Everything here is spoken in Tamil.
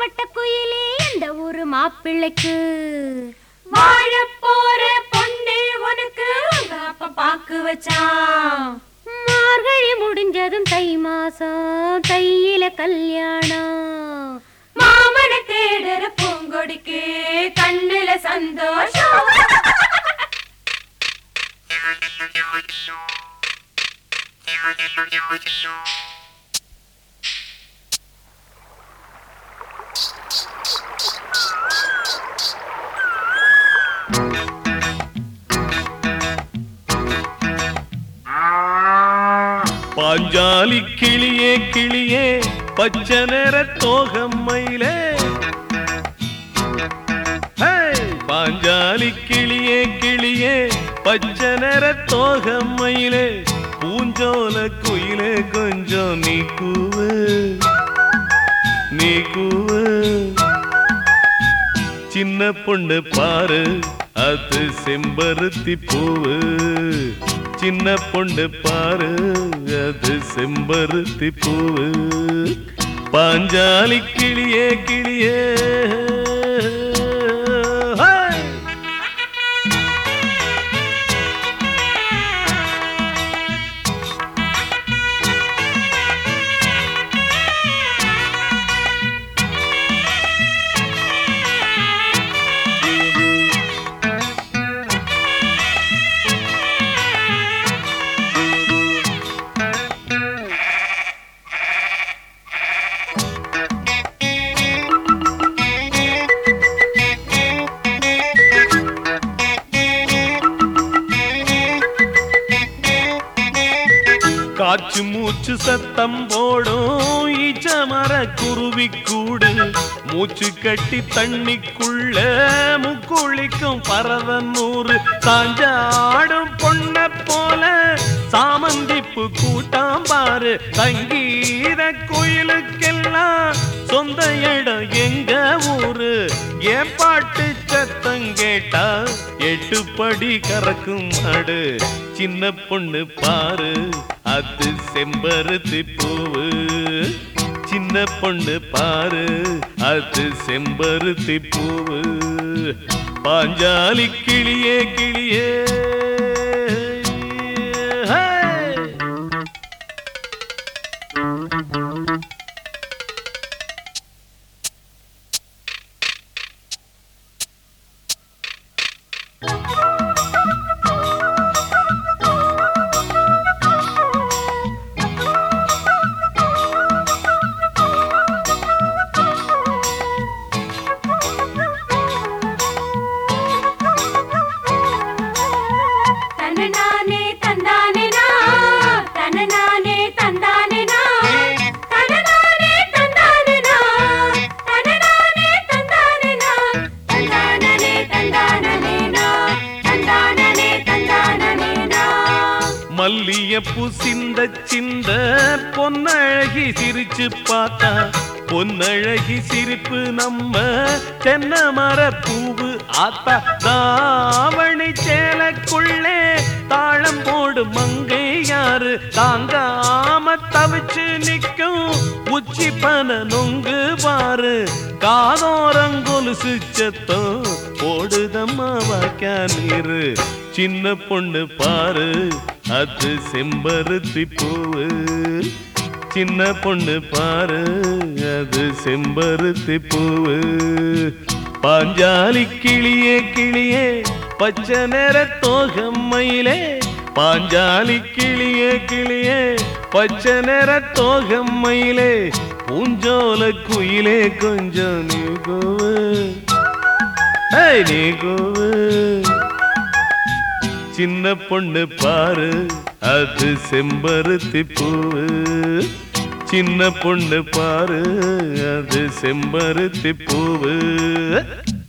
வட்ட குயிலே இந்த ஊரு மாப்பிள்ளைக்கு வாழ போற பொண்ணு உனக்கு உங்க அப்பா பாக்கு வச்சான் மார்கழி முடிஞ்சதும் தை மாசம் தையில கல்யாணம் மாமனை தேடுற பூங்கொடிக்கு கண்ணுல சந்தோஷம் பாஞ்சாலி கிளியே கிளியே பச்சை நிற தோகம்மையிலே ஹே! பாஞ்சாலி கிளியே கிளியே பச்சை நிற தோகம்மையிலே பூஞ்சோல குயிலே கொஞ்சம் நீ கூவு நீ கூவு சின்ன பொண்ணு பாரு அது செம்பருத்தி பூவு சின்ன பொண்ணு பாரு அது செம்பருத்தி பூவு பாஞ்சாலி கிளியே கிளியே ஹே! காற்று மூச்சு சத்தம் போடும் ஈச்சமர குருவி கூடு மூச்சு கட்டி தண்ணிக்குள்ள முக்குளிக்கும் பறவன் நூறு சாஞ்சாடும் பொண்ண போல சாமந்திப்பு கூட்டாம் பாரு சங்கீத கோயிலுக்கெல்லாம் சொந்த இடம் எங்க ஊரு ஏன் பாட்டு சத்தம் கேட்டா எட்டு படி கறக்கும் மாடு சின்ன பொண்ணு பாரு அது செம்பருத்தி பூவு சின்ன பொண்ணு பாரு அது செம்பருத்தி பூவு பாஞ்சாலி கிளியே கிளியே ஹே! தன்னநானே தந்தானேனா தன்னநானே தந்தானேனா தன்னநானே தந்தானேனா தன்னநானே தந்தானேனா தந்தானனே தந்தானனேனா தந்தானனே தந்தானனேனா மல்லியப்பூ சிந்த சிந்த பொன்னழகி சிரிச்சு பார்த்தா பொன்னழகி சிரிப்பு நம்ம தென்னை மர பூவு ஆத்தா தாவணி சேலக்குள்ளே தாளம் போடு மங்கை யாரு தாங்காம தவிச்சு நிக்கும் உச்சி பன நொங்கு பாரு காதோரங்கொலுசு சத்தம் போடுதம்மா வாக்கா நீரு சின்ன பொண்ணு பாரு அது செம்பருத்தி பூவு சின்ன பொண்ணு பாரு அது செம்பருத்தி பூவு பாஞ்சாலி கிளியே கிளியே பச்சை நிற தோகம்மையிலே பாஞ்சாலி கிளியே கிளியே பச்சை நிற தோகம்மையிலே பூஞ்சோல குயிலே கொஞ்சம் நீ கோவு ஏய், நீ கோவு சின்ன பொண்ணு பாரு அது செம்பருத்தி பூவு சின்ன பொண்ணு பாரு அது செம்பருத்தி பூவு